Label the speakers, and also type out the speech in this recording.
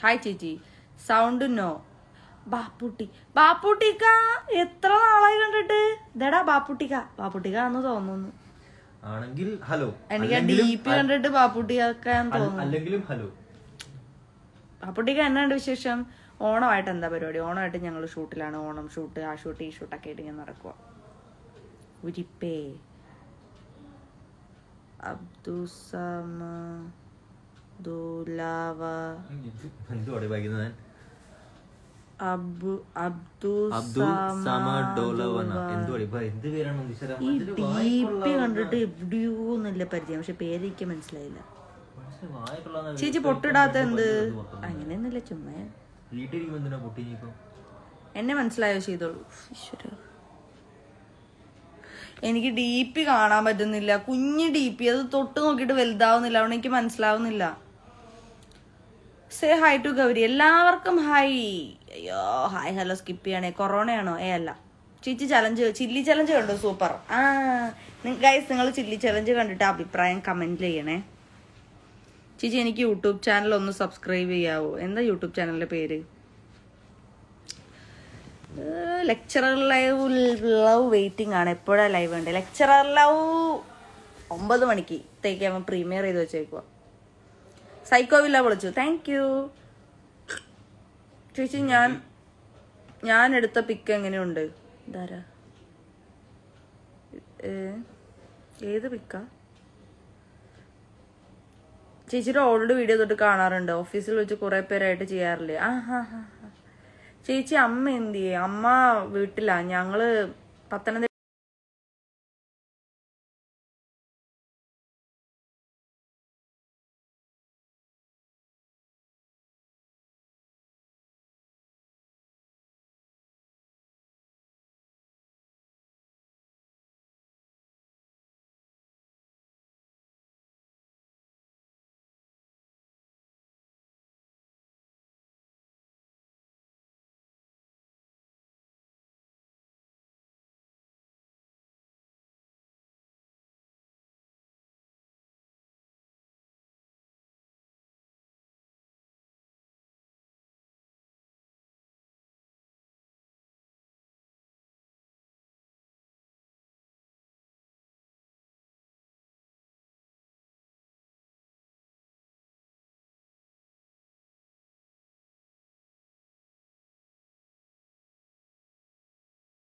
Speaker 1: Hi ചേച്ചി sound no Bapputty ബാപ്പുട്ടിക്ക എത്ര നാളായി കണ്ടിട്ട് ഇതെടാ ബാപ്പുട്ടിക്ക ബാപ്പുട്ടിക്ക എന്ന് തോന്നുന്നു
Speaker 2: ആണെങ്കിൽ ഹലോ
Speaker 1: എനിക്ക് ഡി പി കണ്ടിട്ട് ബാപ്പുട്ടിക്ക തോന്നുന്നു
Speaker 2: അല്ലെങ്കിലും ഹലോ
Speaker 1: ബാപ്പുട്ടിക്ക എന്നാണ്ട് വിശേഷം ഓണമായിട്ട് എന്താ പരിപാടി ഓണമായിട്ട് ഞങ്ങൾ ഷൂട്ടിലാണ് ഓണം ഷൂട്ട് ആ ഷൂട്ട് ഈ ഷൂട്ടൊക്കെ ആയിട്ട് ഇങ്ങനെ നടക്കുക ഉരിപ്പേ അബ്ദുസമ ദുലാവ
Speaker 2: എന്തുവാടെ വായിക്കുന്നത് ഞാൻ
Speaker 1: അബു അബ്ദു
Speaker 2: അബ്ദുൾ സമദ് ഡോലവന എന്തുവാടി ഇപ്പൊ എന്ത് പേരാണ് ഈശ്വരാ?
Speaker 1: ഈ ഡി പി കണ്ടിട്ട് എവിടെയോ എന്നില്ല പരിചയം പക്ഷെ പേര് എനിക്ക് മനസ്സിലായില്ല
Speaker 2: മനുഷ്യന് വായ കൊള്ളാവുന്ന
Speaker 1: ചേച്ചി പൊട്ടിടാത്ത എന്ത് അങ്ങനെയൊന്നുമില്ല ചുമ്മാ
Speaker 2: വീട്ടിലിരിക്കുമ്പോ എന്തിനാ പൊട്ടി ഇനിയിപ്പം
Speaker 1: എന്നെ മനസ്സിലായോ ചെയ്തോളൂ ഈശ്വരാ. എനിക്ക് ഡി പി കാണാൻ പറ്റുന്നില്ല കുഞ്ഞ് ഡി പി അത് തൊട്ട് നോക്കിയിട്ട് വലുതാവുന്നില്ല അതുകൊണ്ട് എനിക്ക് മനസ്സിലാവുന്നില്ല സേ ഹായ് ടു ഗൗരി എല്ലാവർക്കും ഹായ് അയ്യോ ഹായ് ഹലോ സ്കിപ്പ് ചെയ്യണേ കൊറോണയാണോ ഏ അല്ല ചേച്ചി ചലഞ്ച് ചില്ലി ചലഞ്ച് കണ്ടു സൂപ്പർ ആ ഗൈസ് നിങ്ങൾ ചില്ലി ചലഞ്ച് കണ്ടിട്ട് അഭിപ്രായം കമന്റ് ചെയ്യണേ ചേച്ചി എനിക്ക് യൂട്യൂബ് ചാനൽ ഒന്ന് സബ്സ്ക്രൈബ് ചെയ്യാവോ എന്താ യൂട്യൂബ് ചാനലിന്റെ പേര് ലെക്ചറർ ലൈവ് ലവ് വെയിറ്റിംഗ് ആണ് എപ്പോഴാ ലൈവ് ഉണ്ട് ലെക്ചറർ ലവ് ഒമ്പത് മണിക്ക് തേക്ക് അവൻ പ്രീമിയർ ചെയ്ത് വെച്ചേക്കുക സൈക്കോ വില്ല വിളിച്ചു താങ്ക് യു ചേച്ചി ഞാൻ ഞാൻ എടുത്ത പിക്ക് എങ്ങനെയുണ്ട് ഇതാരാ ഏ, ഏത് പിക്കാ ചേച്ചിയുടെ ഓൾഡ് വീഡിയോ തൊട്ട് കാണാറുണ്ട് ഓഫീസിൽ വെച്ച് കുറെ പേരായിട്ട് ചെയ്യാറില്ലേ ആ ഹാ ഹാ ഹാ ചേച്ചി അമ്മ എന്ത് ചെയ്യേ അമ്മ വീട്ടിലാ ഞങ്ങള് പത്തനംതിട്ട